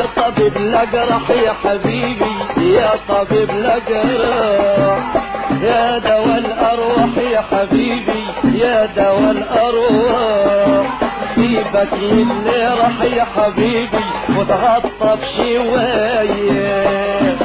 طبيب الأجرح يا حبيبي يا طبيب الأجرح يا دوا الأرواح يا حبيبي يا دوا الأرواح سيبك من اللي راح يا حبيبي وتغطى بشوية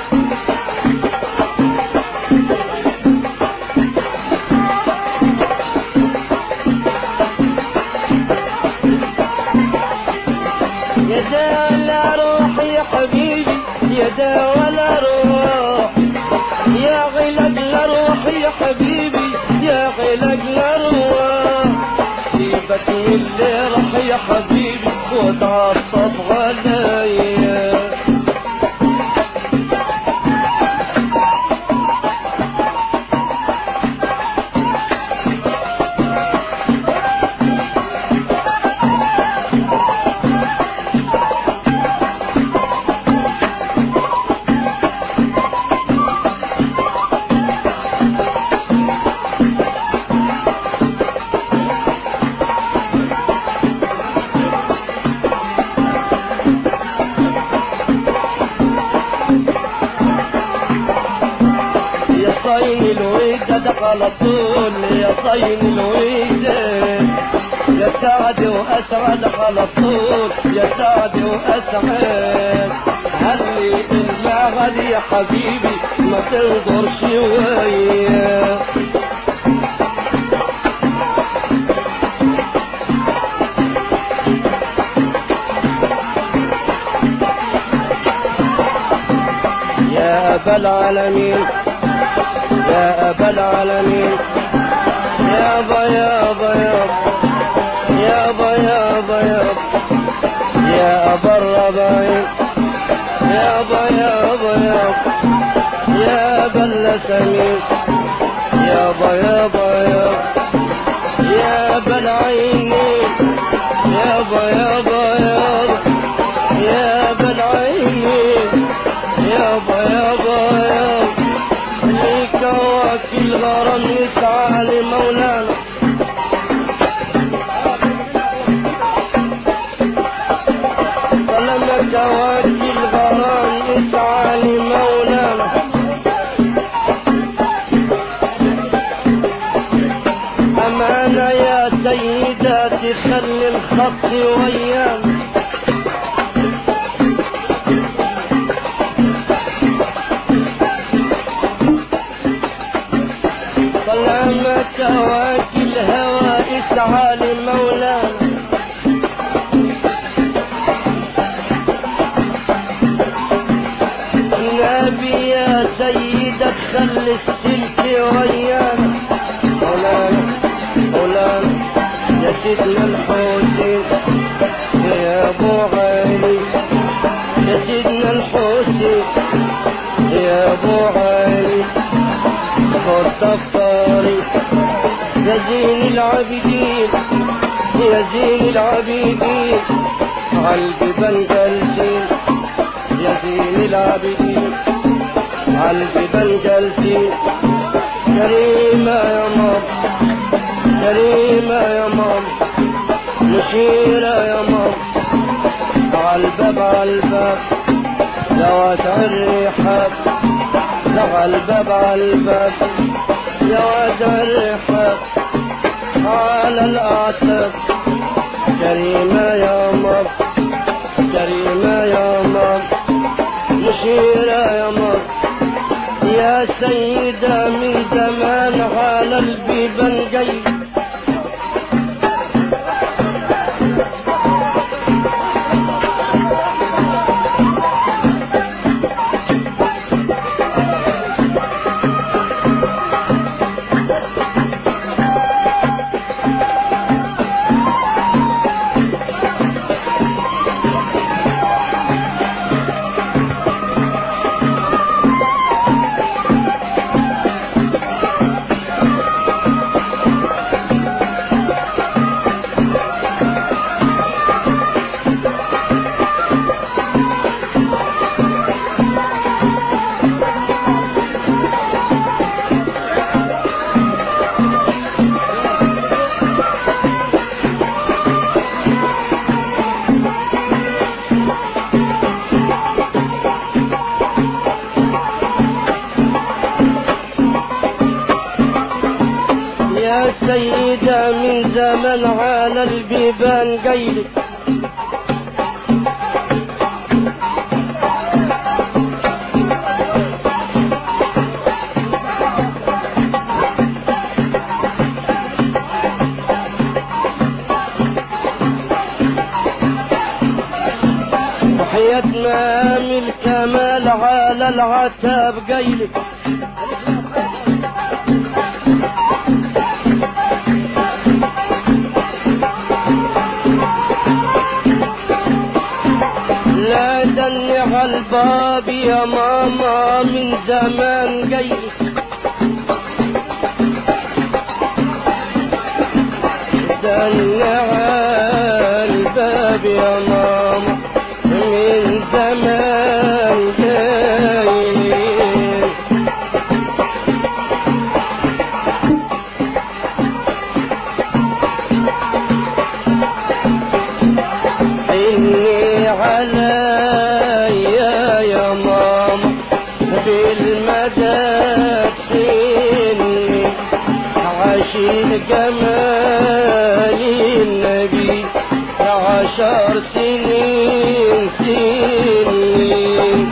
يا دوا الأرواح يا حبيبي يا دوا الأرواح يا غلق الأرواح يا حبيبي يا غلق الأرواح سيبك من اللي راح يا حبيبي وتعصب عليا يا صين الويدة على طول يا صين الويدة يا سعد واسعد على طول يا سعد واسعد هلي المعهد يا حبيبي ما تنظر شوية يا أبا العالمين يا أبا العالمين يا أبا يا أبا يا أبا يا أبا يا أبا يا أبا يا أبا الرباعين يا أبا يا أبا يا أبا يا أبا اللسمين يا أبا يا أبا يا أبا يا أبا العينين يا أبا يا أبا يا أبا يا أبا العينين يا أبا يا أبا يا أبا ليك وفي الغرام يسعى لمولانا فلما تواكي الغرام يسعى لمولانا أمانة يا سيداتي خلي الخط ويانا طالما تواكي الهوى اسعى لمولانا نبي يا سيدة خلي السلك ويانا مولانا مولانا يا سيدنا الحسين يا ابو علي يا سيدنا الحسين يا ابو علي خط الطريق يا زين العابدين يا زين العابدين عالجبل جالسين يا زين العابدين عالجبل جالسين كريمة يا مام كريمة يا مام مشيرة يا مام عالباب عالباب ذوات الرحاب لغى الباب عالباب ذوات الرحاب على الأعتاب كريمة يا مام كريمة يا مام مشيرة يا مام يا سيدة من زمان على البيبان جاي سيدة من زمن على البيبان قيلك وحياتنا من الكمال على العتاب قيلك لا دني على الباب يا ماما من زمان قيلك دني على الباب يا ماما من زمان قيلك إني عليا يا ماما بالمدد إني عشيق جمال النبي عشر سنين سنين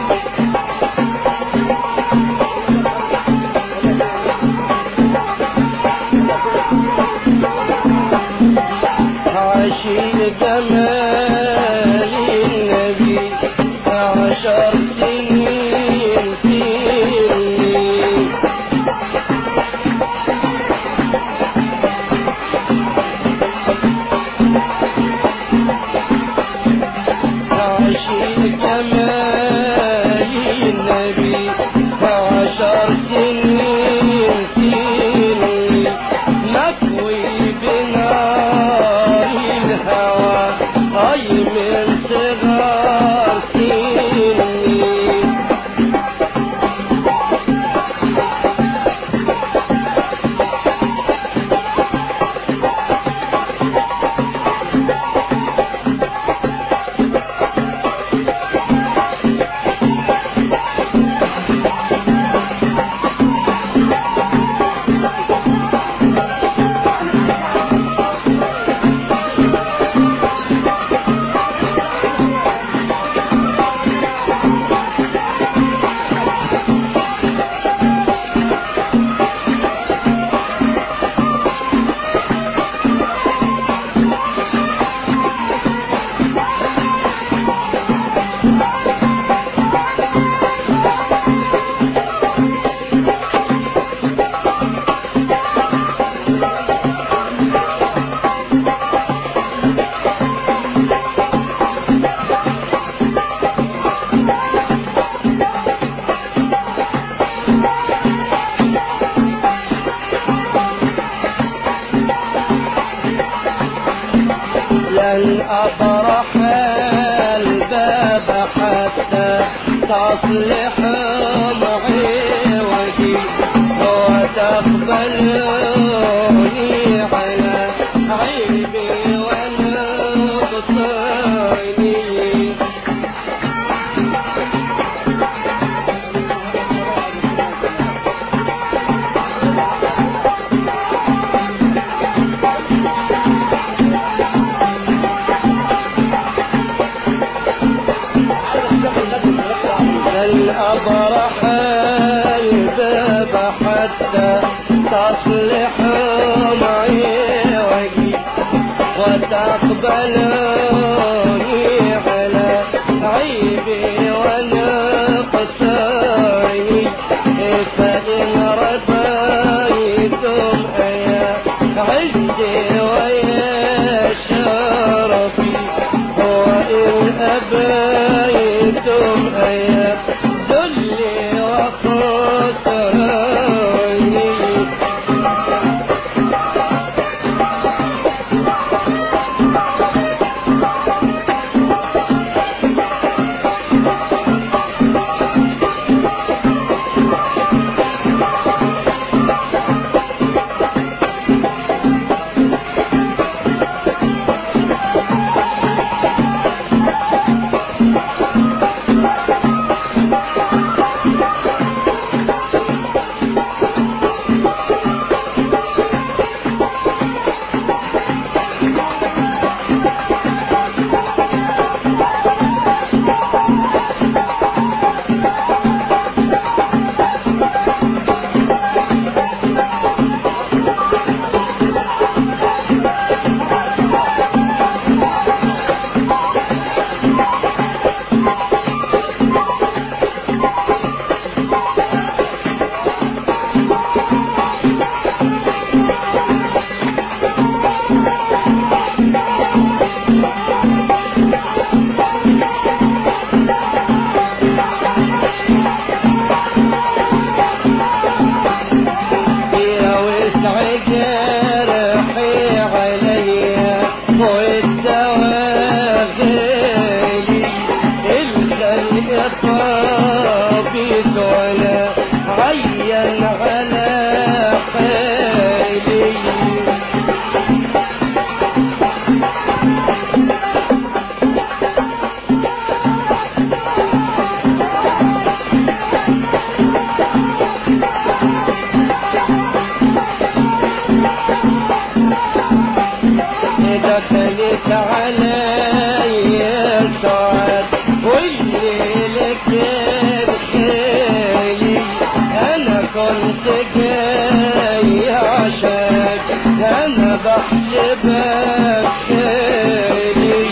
عشيق جمال النبي عشر سنين سنين عشيق جمال النبي عشر سنين سنين نكوي بنار الهوى أي من صغار سنين لن أطرح الباب حتى تصلح معوجي وتقبلوني على عيبي ونقصاني لن أبرح الباب حتى تصلح معي وتقبلوني على عيبي ونقصاني فإن رضيتم يا عزي ويا شرفي وإن أبيتم يا ذلي وخسراني طابت وانا عين على حالي دخلت علي سعد والليل كان خالي انا كنت جاي عشان انا بحسبك خالي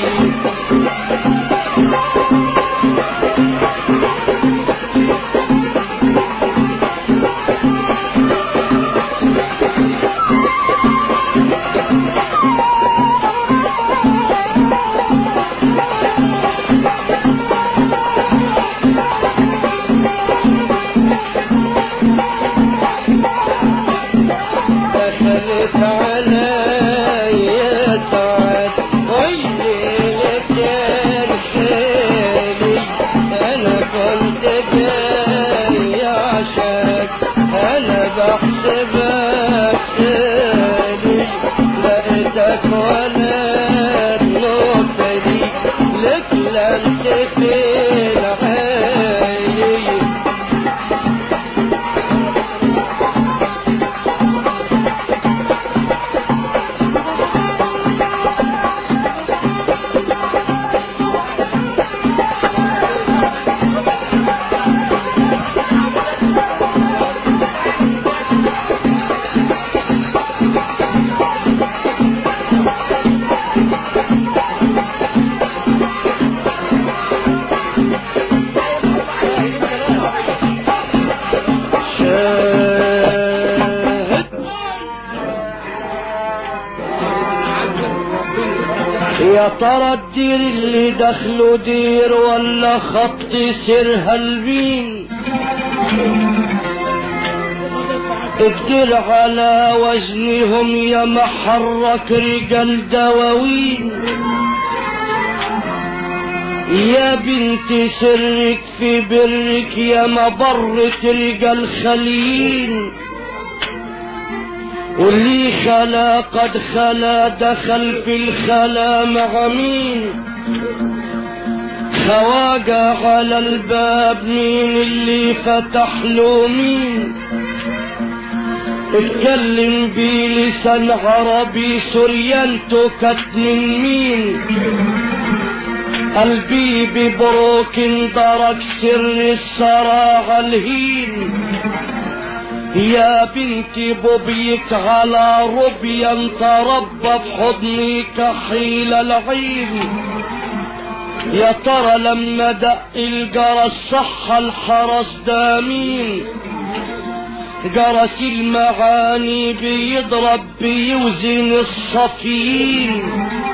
دخلت علي سعد والليل كان خالي انا كنت جاي عشان انا بحسبك خالي لقيتك ولا النقطة دي لك لمت في العالي يا ترى الدير اللي دخله دير ولا خط سيرها البين اقدر على وزنهم يا محرك رجال دواوين يا بنت سرك في برك يا مبرة رجال خليين واللي خلا قد خلا دخل في الخلا مع مين خواجة على الباب مين اللي فتح له مين اتكلم بلسان عربي سريانته كانت من مين قلبي ببروك درك سر الصراع الهين يا بنتي بوبيك على ربيا تربى في حضني كحيل العين يا ترى لما دق الجرس صح الحرس ده مين جرس المعاني بيضرب بيوزن الصفين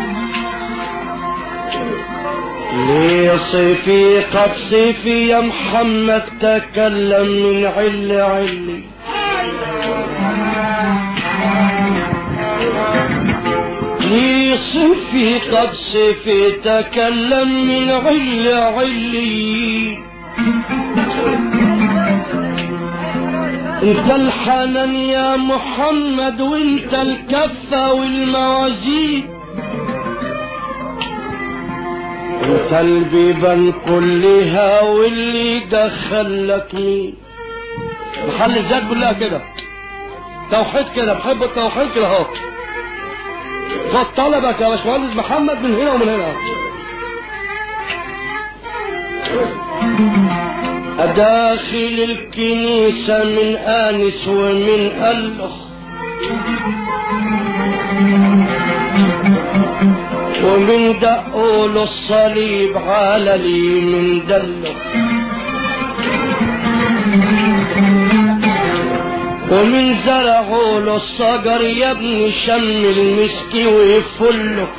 ليه صيفي قد صيفي يا محمد تكلم من عل علي ليه صيفي قد صيفي تكلم من عل علي انت الحنان يا محمد وانت الكفة والموازين انت البيبان كلها واللي دخلك مين محل الذات كلها كده توحيد كده بحب التوحيد كده اهو خد طلبك يا باشمهندس محمد من هنا ومن هنا أداخل الكنيسة من آنس ومن ألخ ومن دقول الصليب على لي من دله ومن زرعوا له الصقر يا ابني شم المسك ويفله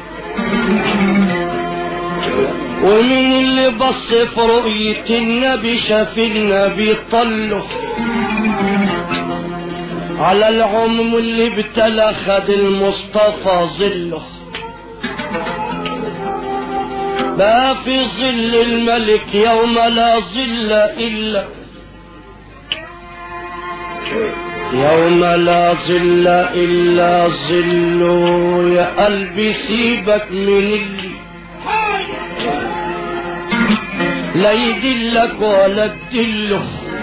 ومن اللي بص في رؤية النبي شاف النبي طله على العمم اللي ابتلى خد المصطفى ظله ما في ظل الملك يوم لا ظل إلا يوم لا ظل إلا ظله يا قلبي سيبك من اللي لا يدلك ولا تدله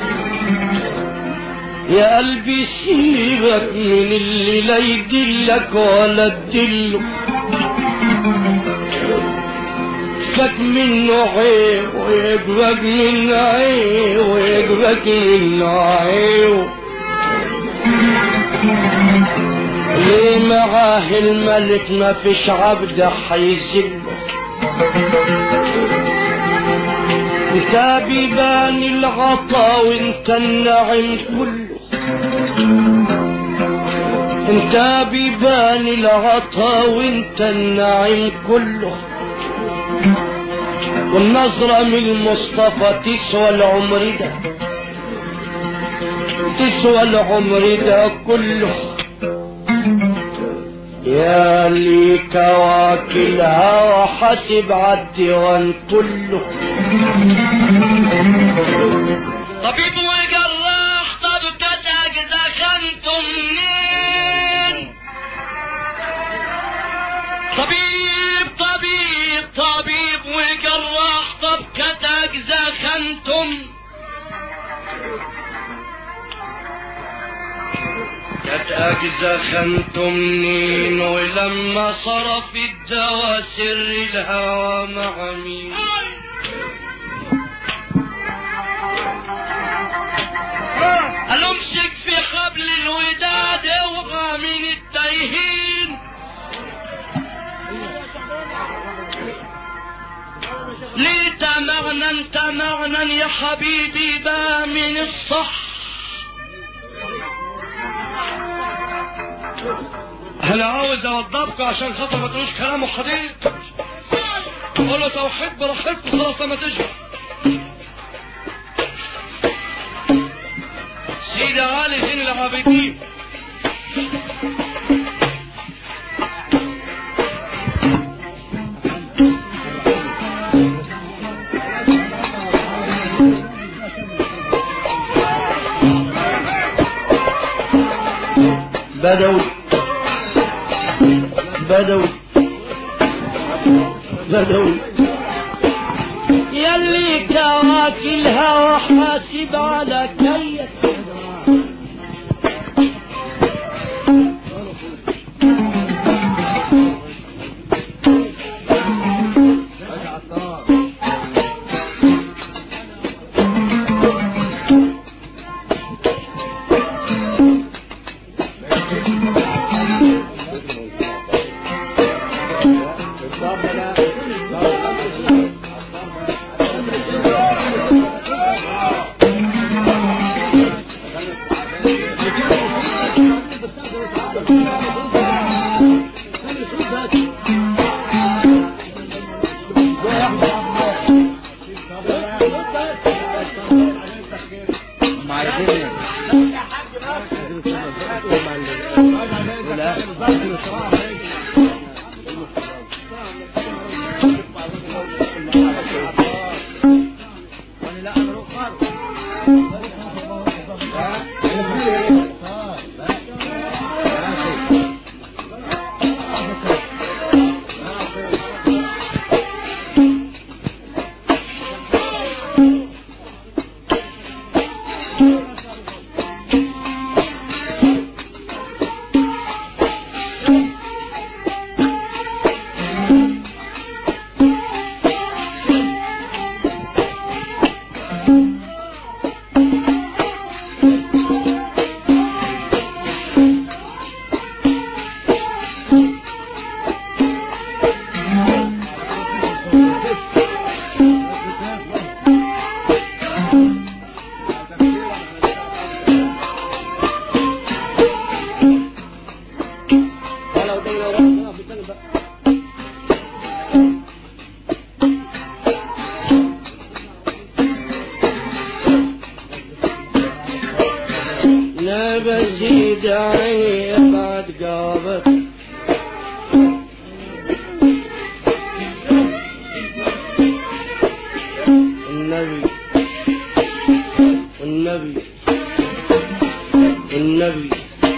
يا قلبي سيبك من اللي لا يدلك ولا تدله يجبك منه عيب ويجبك منه عيب ويجبك منه عيب ليه معاه الملك ما فيش عبد حيزله انت بيبان العطا وانت النعم كله انت بيبان العطا وانت النعيم كله والنظرة من المصطفى تسوى العمر ده تسوى العمر ده كله يا لي كواكلها وحسب عالديوان كله طبيب وجراح طب كتاك دخلتم منين طبيب طبيب طبيب وجراح طب كتاك دخلتم كانت أجزى خنتم منين ولما صرف الدواء سر الهوى مع مين قال امسك في حبل الوداد اوعى من التايهين ليه تمغنا انت مغنا يا حبيبي بقى من الصح أنا عاوز أوضبكم عشان خاطر ما تقولوش كلام حديث قول له توحيد براحتكم خلاص لما تشبع سيدي علي زين العابدين بدوي بدوي بدوي يلي كواكلها وحاسب على كيك لا بزيد عيني بعد قابت النبي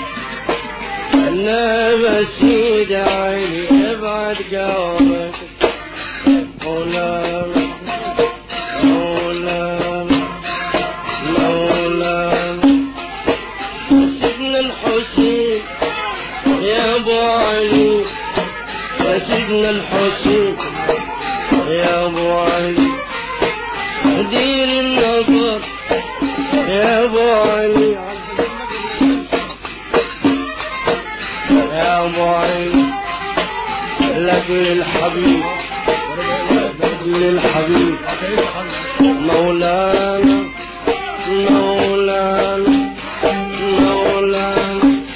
انا بسيد عيني ابعد جوابك مولانا مولانا مولانا سيدنا الحسين يا ابو علي يا سيدنا الحسين يا ابو علي دير النظر يا ابو علي يا ابو علي لك للحبيب لك للحبيب مولانا مولانا مولانا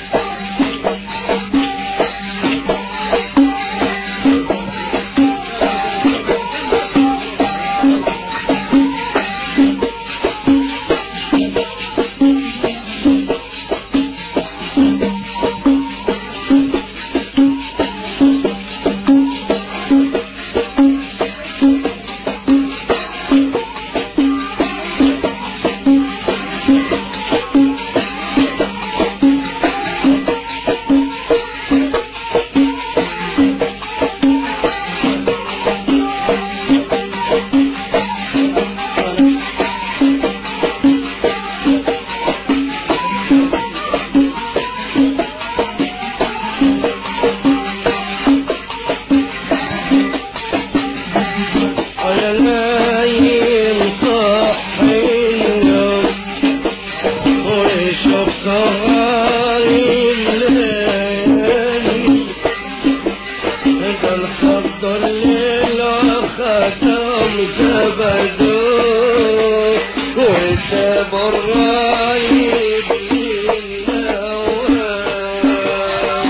على نايم صحينا ويشوف صغاري الليل هذا الخط الليل ختم زبدو وساب الرايب للنوام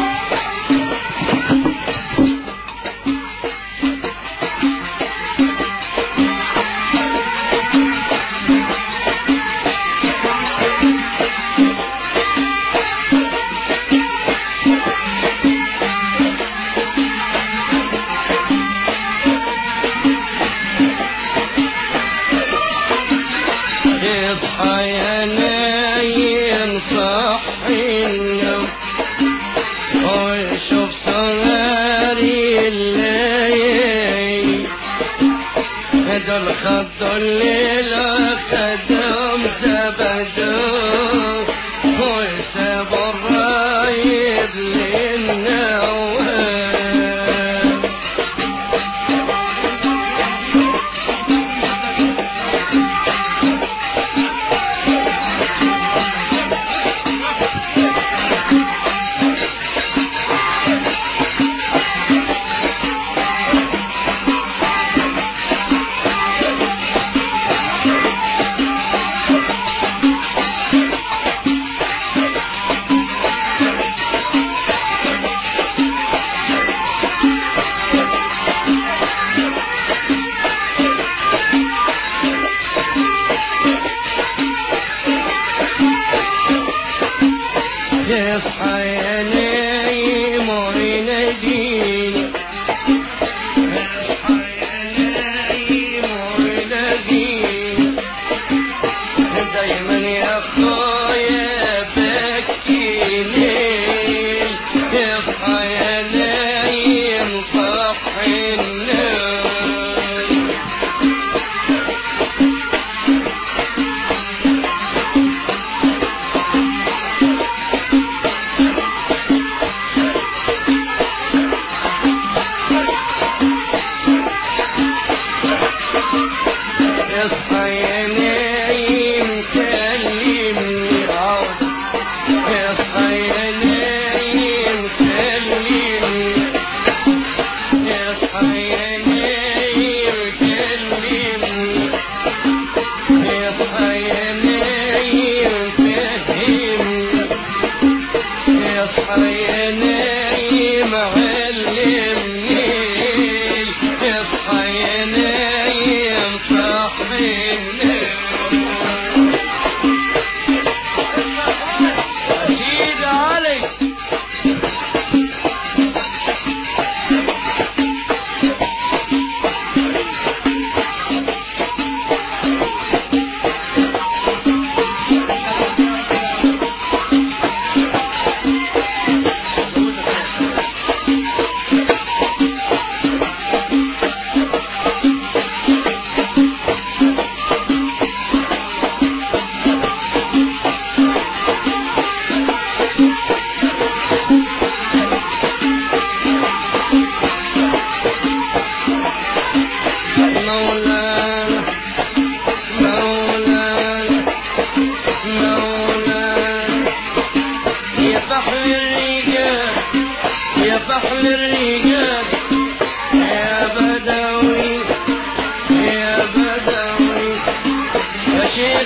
اصحى يا نايم صحي النوم وشوف صغاري الليل هذا الخط الليل خدم زبدو وساب الرايد للنوام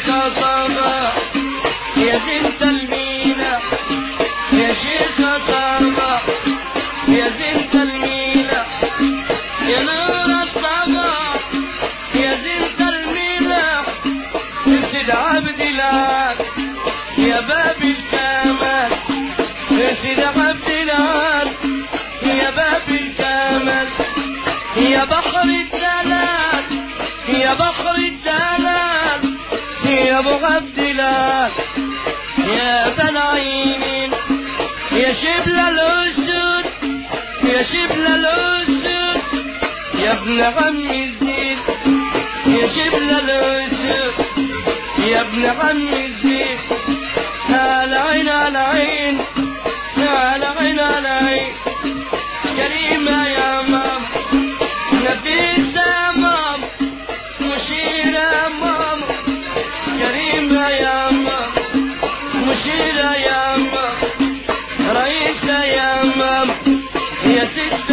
شيخ صباح يا زنت المينا يا شيخ صباح يا زنت المينا يا نور الصباح يا زنت المينا ارشد عبد العال يا باب الكمال ارشد عبد العال يا باب الكمال يا بحر الدلال يا بحر الدلال يا ابو عبد الله يا ذا العينين يا شبل الاسود يا شبل الاسود يا ابن عم الزين يا شبل الاسود يا ابن عم الزين على عين على عين على عين على عين كريمة يا مام نبيسة يا مام مشيرة يا مام كريمة يا مام مشيرة يا مام رئيسة يا مام يا ست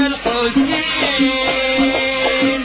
الحسين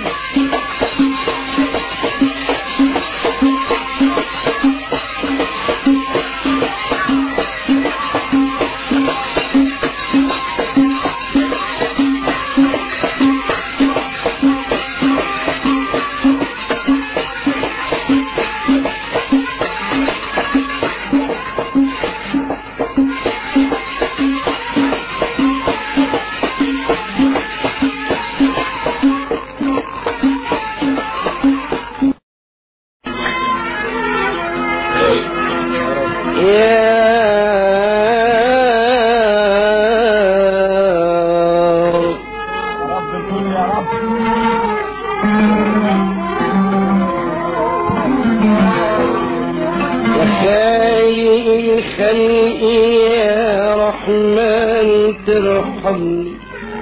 يا رب الكل يا رب خالق الخلق يا رحمن ترحمني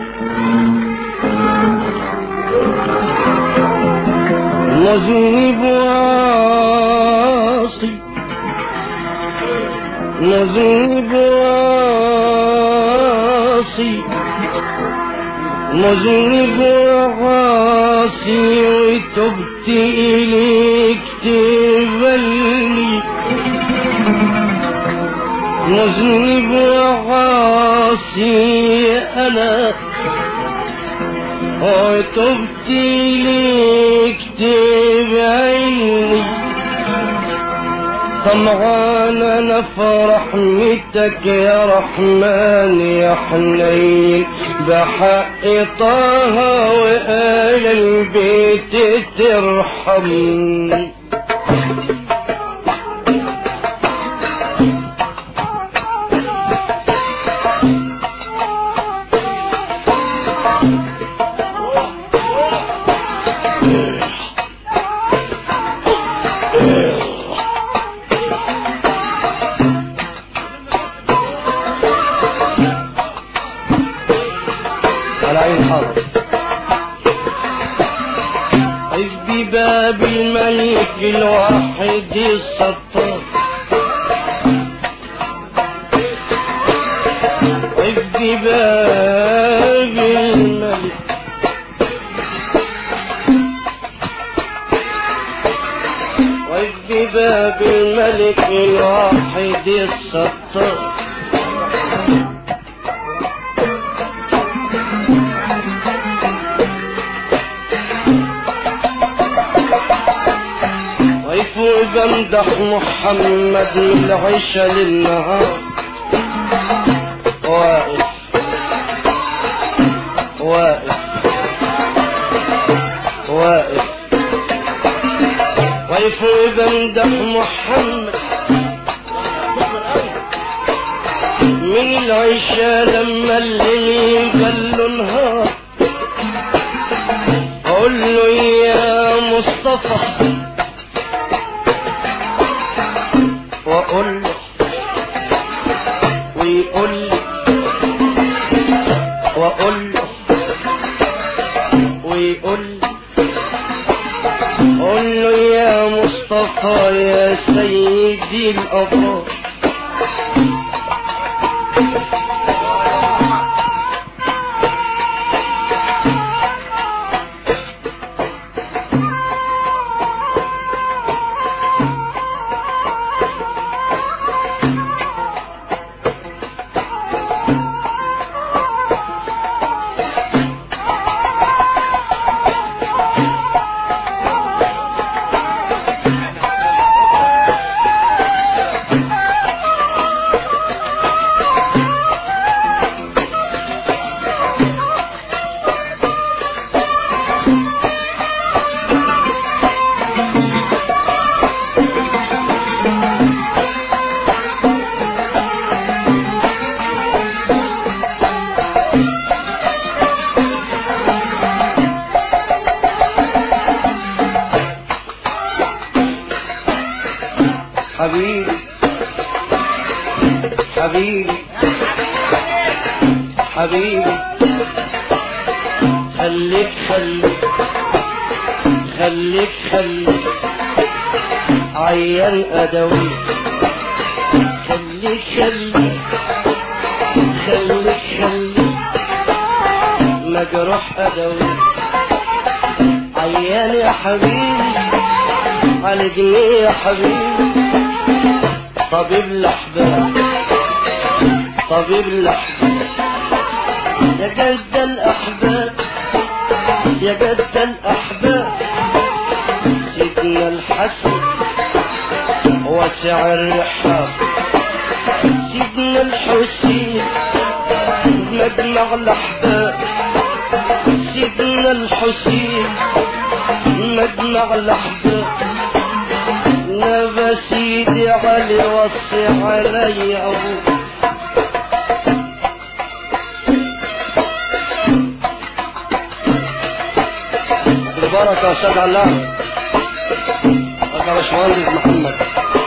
مذنب وعاصي مذنب وعاصي مذنب وعاصي وتبت إليك تقبلني مذنب وعاصي أنا وتبت إليك تبعيني طمعان انا في رحمتك يا رحمن يا حنين بحق طه وآل البيت ترحمني على عين حاضر إذ بباب الملك الواحد السطار إذ بباب الملك وإذ بباب الملك الواحد السطار ويفوق بمدح محمد من العشاء للنهار واقف واقف واقف ويفوق بمدح محمد من العشاء لما الليل قال نهار اقول له يا مصطفى واقول له ويقول لي واقول له ويقول لي قول له يا مصطفى يا سيدي الابرار حبيبي حبيبي حبيبي خليك خليك خليك خليك عيان أدوي خليك خليك خليك خليك مجروح أدوي عيان يا حبيبي عالجني يا حبيبي طبيب الأحباب طبيب الأحباب يا جد الأحباب يا جد الأحباب سيدنا الحسن وسع الرحاب سيدنا الحسين مجمع الأحباب سيدنا الحسين مجمع الأحباب نبى سيدي علي وصي علي أبوك بالبركة يا أستاذ علام يا باشمهندس محمد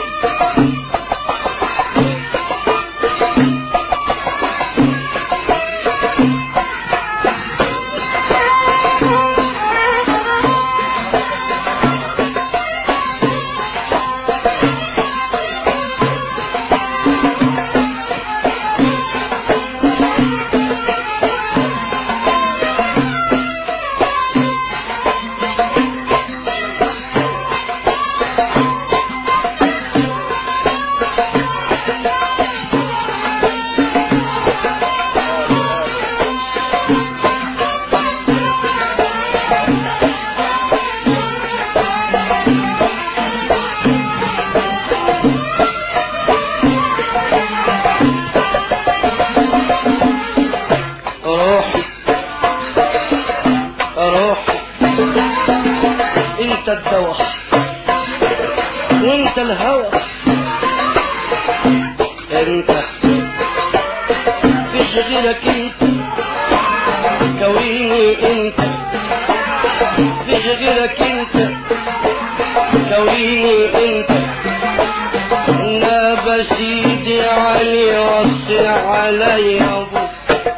روحي روحي انت الدواء وانت الهوى انت فيش غيرك انت كويني انت فيش غيرك انت كويني انت ناب سيدي علي وصي علي ابوك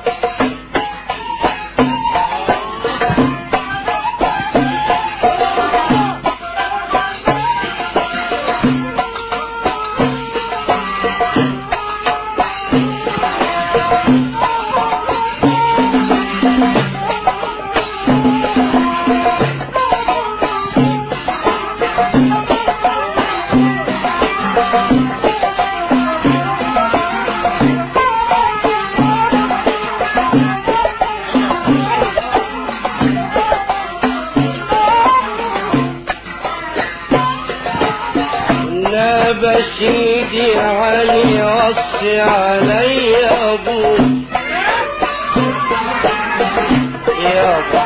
ناب سيدي علي وصي علي ابوك يابا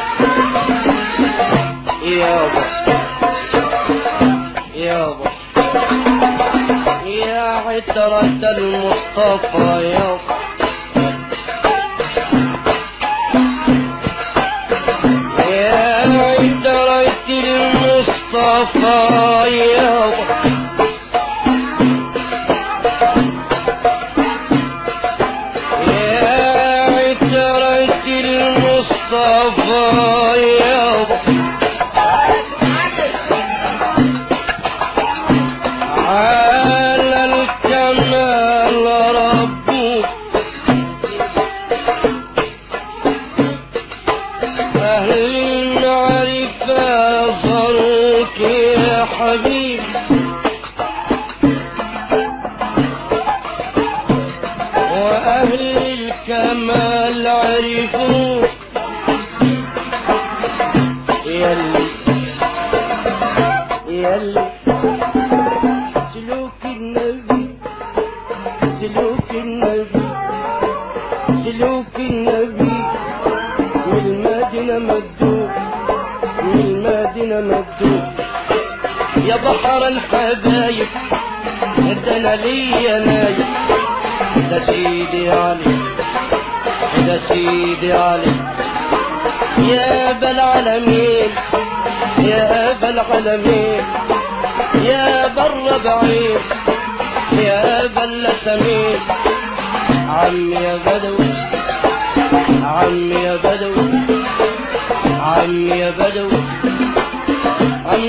يابا يابا يا عترة المصطفى يابا يا عترة المصطفى يابا يا عترة المصطفى يابا على الكمال ربك أهل المعرفة صاروك يا حبيبي وأهل الكمال عرفوك يلي يلي سلوك النبي سلوك النبي سلوك النبي والمدينة مدوب والمدينة مدوب يا بحر الحبايب ده انا ليا نايم ده سيدي علي ده سيدي علي يا ابا العالمين يا ابا العالمين يا ابا الربعين يا بل سمين عم يا بدو عم يا بدو عم يا بدو عم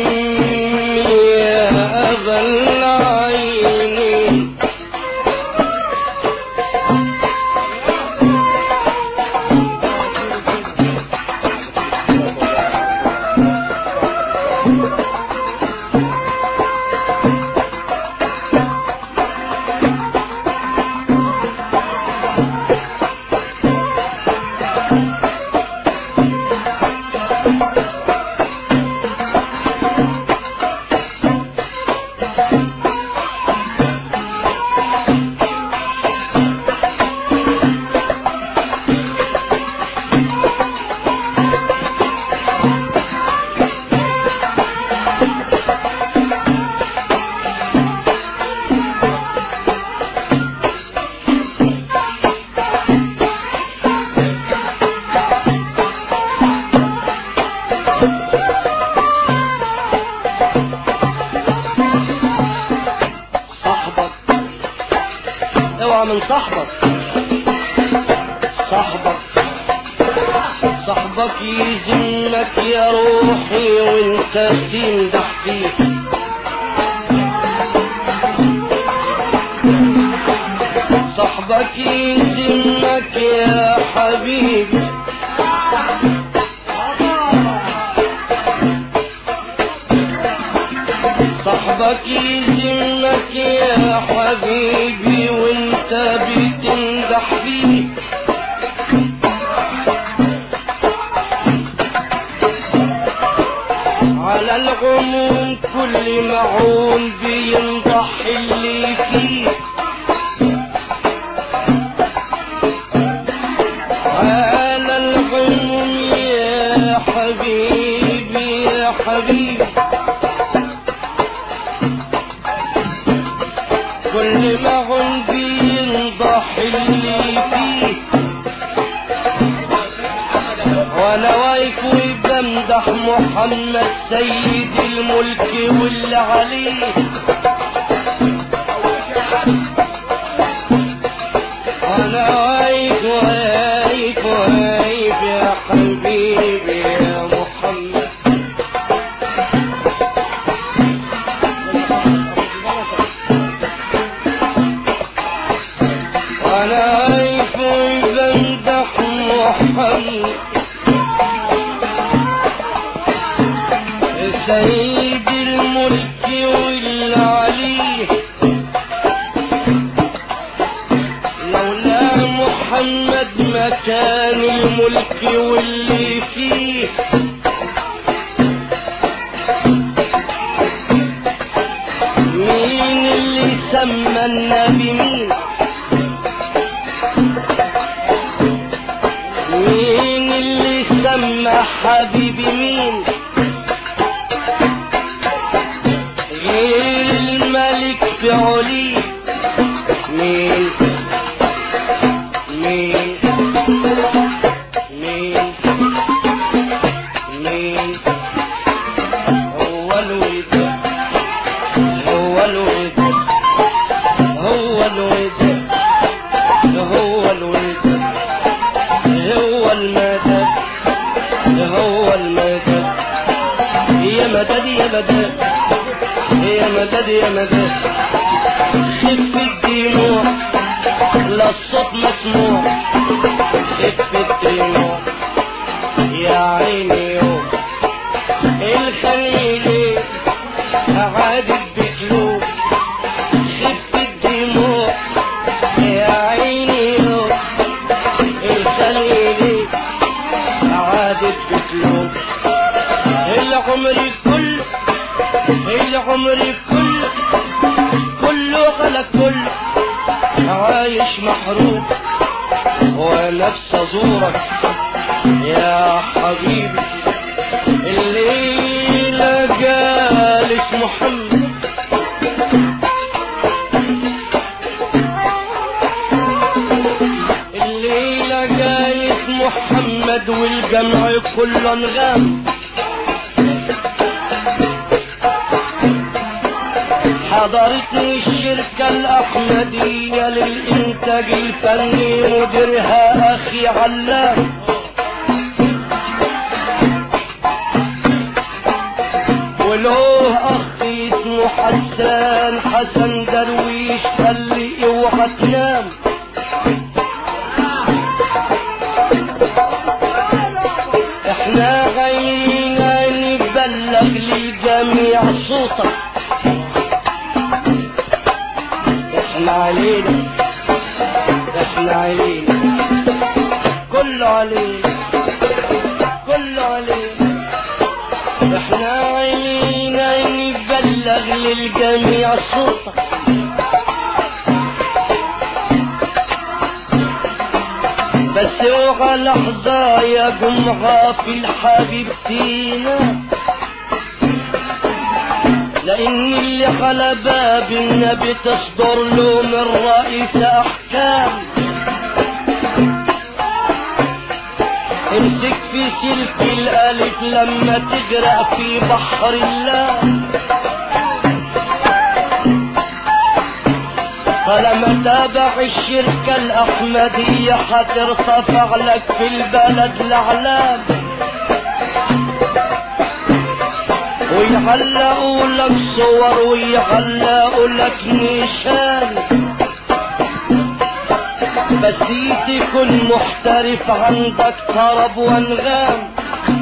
يا أبا العينين صاحبك اوعى من صاحبك صاحبك صاحبك يزنك يا روحي وانت تمدح فيه صاحبك يزنك يا حبيبي صاحبك يزنك يا حبيبي وانت بتمدح فيه على العموم كل معون بينضح اللي فيه على العموم يا حبيبي يا حبيبي كل ما هم بينضح اللي فيه وانا واقف وبمدح محمد سيد الملك واللي عليه وانا واقف واقف واقف يا حبيبي يا محمد وانا واقف وبمدح محمد سيد الملك واللي عليه لولا محمد ما كان الملك واللي فيه مين اللي سمى النبي مين مين اللي سمى حبيبي مين غير الملك في علي مين مين مين مين هو الود هو الود هو الود هو الود هو المدد هو المدد يا مدد يا مدد يا مدد يا مدد خف الدموع لا الصوت مسموع خف الدموع يا عيني يوم الخليل عادت بقلوب خف الدموع يا عيني يوم الخليل عادت بقلوب العمر كل العمر كل كله على كل عايش محروم ونفس زورك يا حبيبي الليلة جالك محمد الليلة جالك محمد والجمع كله انغام حضرتني الشركة الأحمدية للإنتاج الفني مديرها أخي علام وله أخ اسمه حسان حسن درويش قال لي اوعى تنام احنا غايين نبلغ للجميع صوتك احنا علينا احنا علينا كله علينا كله علينا احنا علينا نبلغ للجميع صوتك بس اوعى لحظة يا جمعة في الحبيب فينا لأن اللي على باب النبي تصدر له من رئيس أحكام امسك في سلك الألف لما تغرق في بحر الله فلما تابع الشركة الأحمدية حترتفع لك في البلد الأعلام ويعلقوا لك صور ويعلقوا لك نشان بس تكون محترف عندك طرب وانغام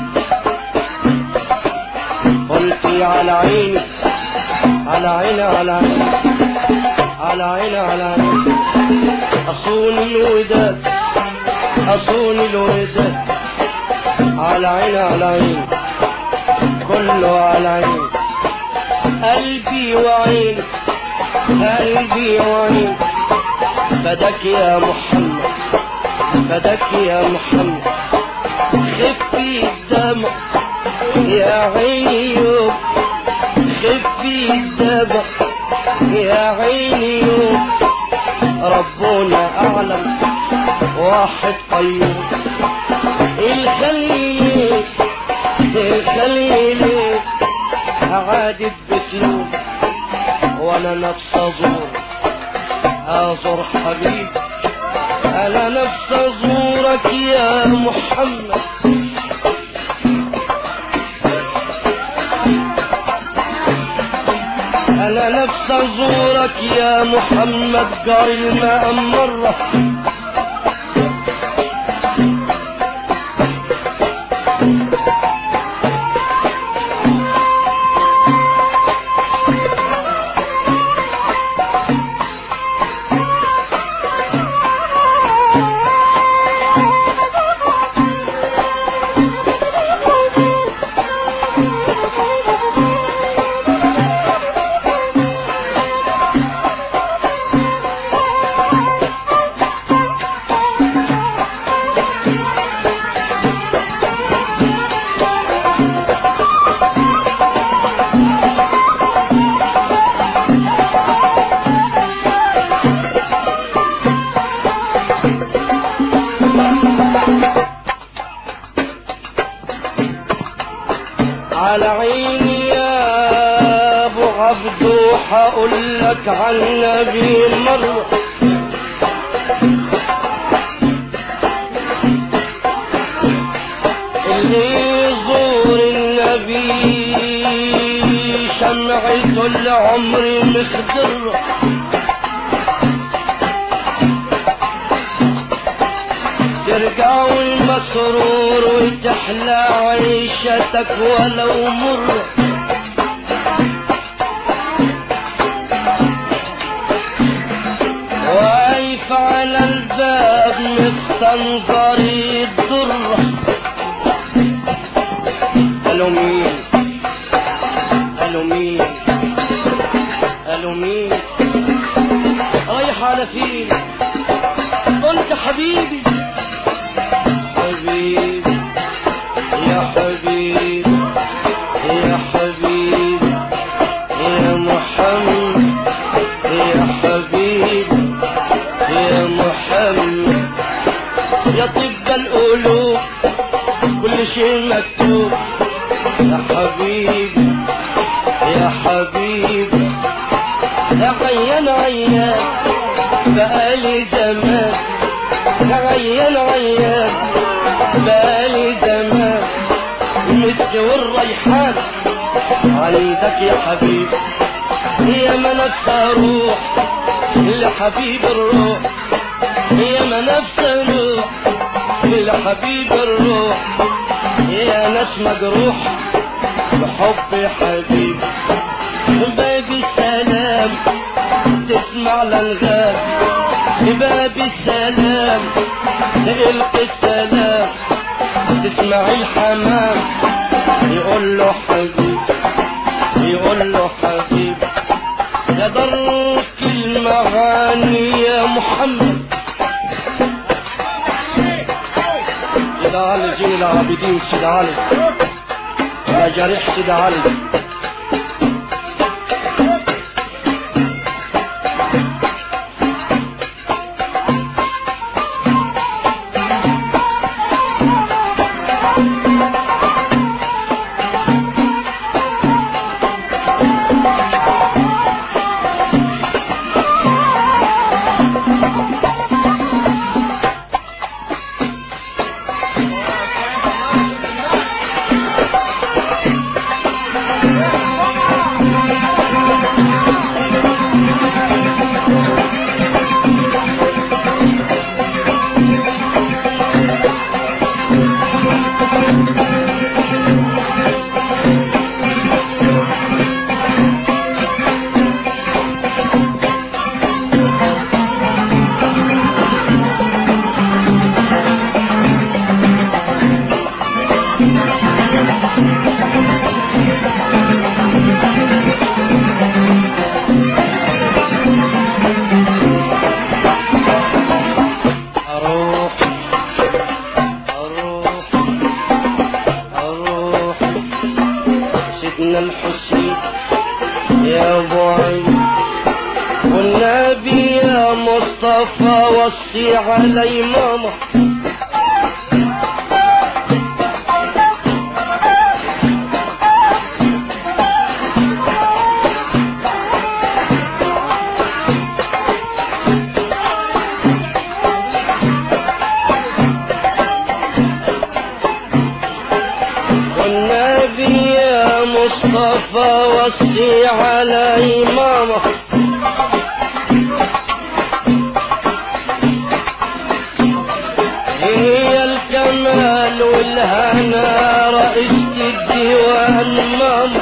قلت على عيني على عيني على عيني على عيني على عيني أصون الوداد أصون الوداد على عيني على عيني كله على عيني قلبي وعيني قلبي وعيني فدك يا محمد فدك يا محمد خفي الدمع يا عيني يوم خفي الدمع يا عيني يوم ربنا أعلم واحد طيب الخليل الخليل عادت بتلوم وانا نفس ازور ازور حبيبي انا نفس ازورك يا محمد انا نفس ازورك يا محمد قال الماء مره على عيني يا ابو عبدو حقول لك عن النبي مرة اللي يزور النبي شمعته العمر مخضرة ترجع المسرور وتحلى عيشتك ولو مرة واقف على الباب مستنظر الضرة قالوا مين قالوا مين قالوا مين رايح على فين قلت حبيبي حبيبي يا حبيبي يا حبيبي يا محمد يا حبيبي يا محمد يا طب القلوب كل شيء مكتوب يا حبيبي يا حبيبي عيان عيان بقالي زمان عيان عيان بقالي زمان المسك والريحان عندك يا حبيبي يا ما نفسها روح لحبيب الروح يا ما نفسها روح لحبيب الروح يا ناس مجروح بحب حبيب باب السلام تسمع الانغام باب السلام تلقي السلام تسمع الحمام يقول له حبيب يقول له حبيب يا درك المغاني يا محمد سيد علي زين العابدين سيد علي يا جريح سيد علي أروح أروح أروح سيدنا الحسين يا أبو علي والنبي يا مصطفى وصي علي ماما والنبي يا مصطفى وصي علي ماما هي الكمال والهنا رئيسة الديوان ماما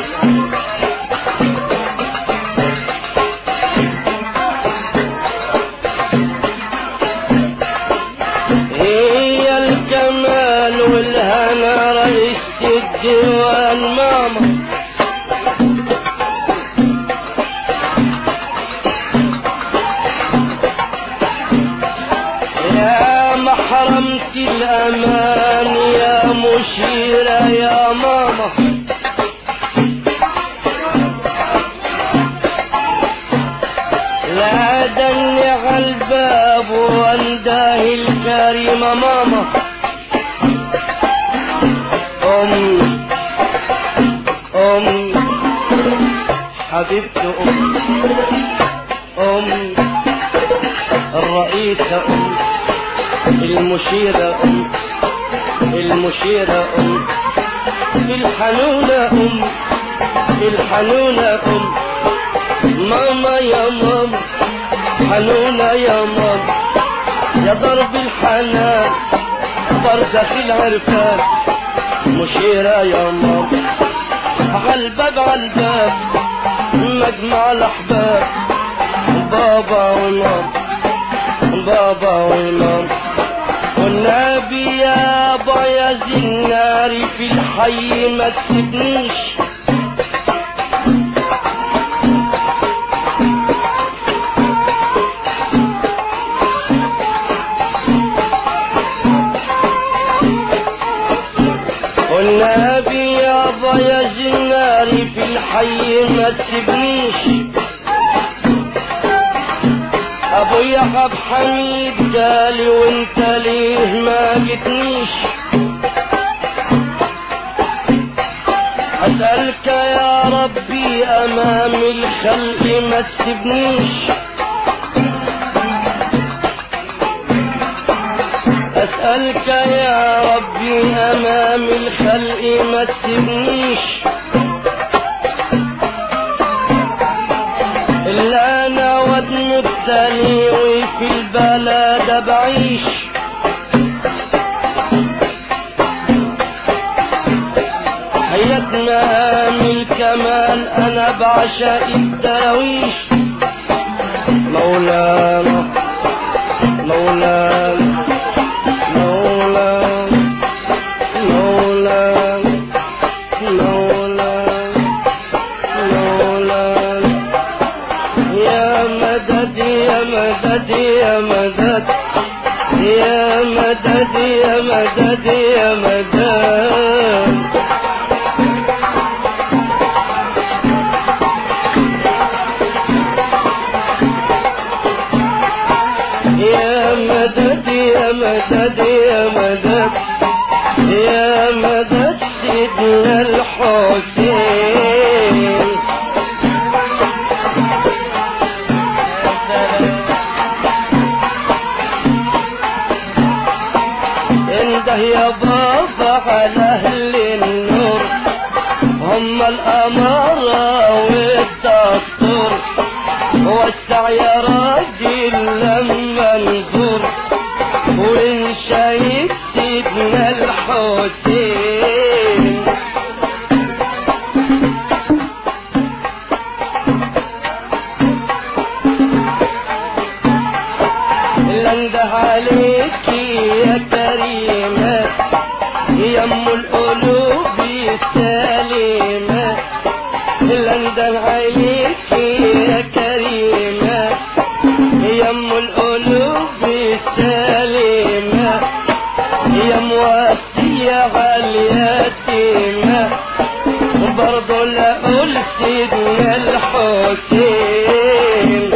هي الكمال والهنا رئيسة الديوان ماما يا محرمة الأمان يا مشيرة يا ماما لا دني على الباب وانده الكريمة ماما أمي أمي حبيبتي أمي أمي الرئيسة أم المشيرة أم المشيرة أم الحنونة أم الحنونة أم ماما يا ماما حنونة يا ماما يا ضرب الحنان برزخ العرفان مشيرة يا ماما عالباب عالباب مجمع الأحباب بابا وماما بابا وإمام والنبي يا بياض النار في الحي ما تسيبنيش والنبي يا بياض النار في الحي ما تسيبنيش ابويا عبد حميد جالي وانت ليه ما جتنيش اسالك يا ربي امام الخلق ما تسيبنيش اسألك يا ربي امام الخلق ما تسيبنيش الا انا وابن التاني وفي البلد بعيش حياتنا من الكمال انا بعشق الدراويش مولانا مولانا مولانا مولانا مولانا مولانا يا مدد يا مدد يا مدد يا مدد يا مدد يا مدد يا مدد يا مدد يا مدد يا مدد سيدنا الحسين انده يا بابا على اهل النور هم الامارة والدكتور وسع يا راجل لما نزور وان شايف سيدنا الحسين لنده عليك يا كريمة يا ام القلوب السليمة لنده عليك يا كريمة يا ام القلوب السليمة يا مواسية عاليتيمة برضو لا قول سيدنا الحسين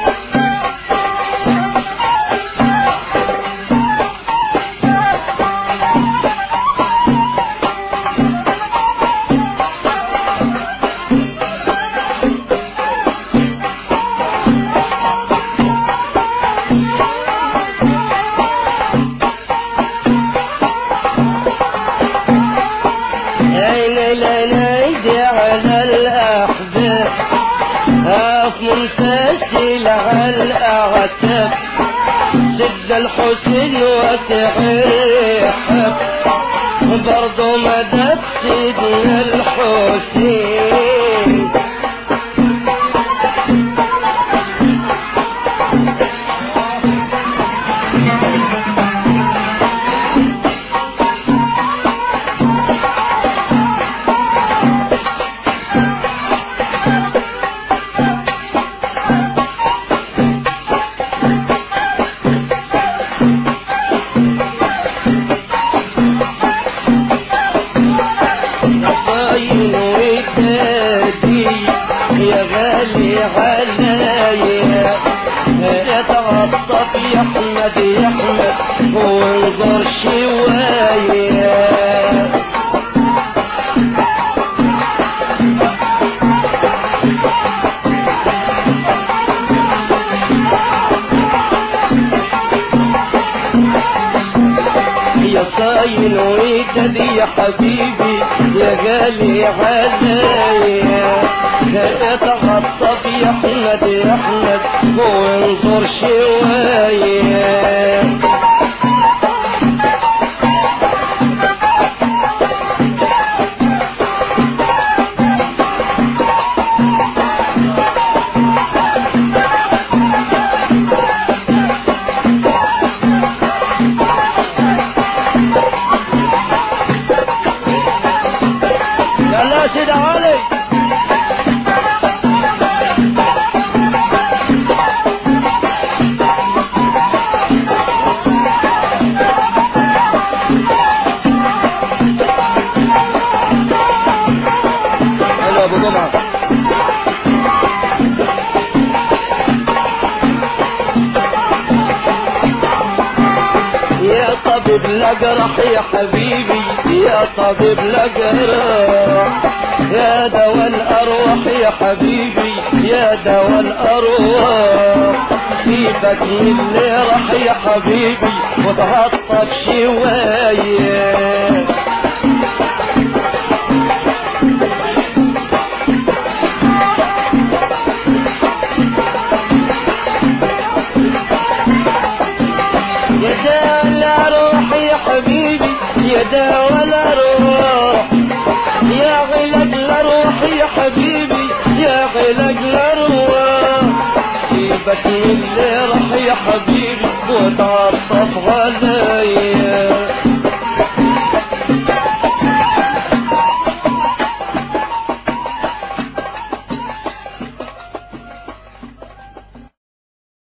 أين لنيدي على الأحباب هاف منتسل على الأعتاب سد الحسين وتعرحب برضو مدد سيدنا الحسين صاين وكادي يا غالي عليا اتعطف يا احمد يا احمد وانظر شوايه يا صاين وكادي يا حبيبي يا غالي عليا اتعطف يا احمد يا احمد وانظر شوايه يا لا سيد علي حلو ابو جمعه يا طبيب لا جرح يا حبيبي يا طبيب لا جرح يا دوا الأرواح يا حبيبي يا دوا الأرواح سيبك من اللي راح يا حبيبي وتهطب شوية يا دوا الأرواح يا حبيبي يا دوا الأرواح يا غلق الأرواح يا حبيبي يا غلق الأرواح سيبك من اللي راح يا حبيبي وتعطف غلا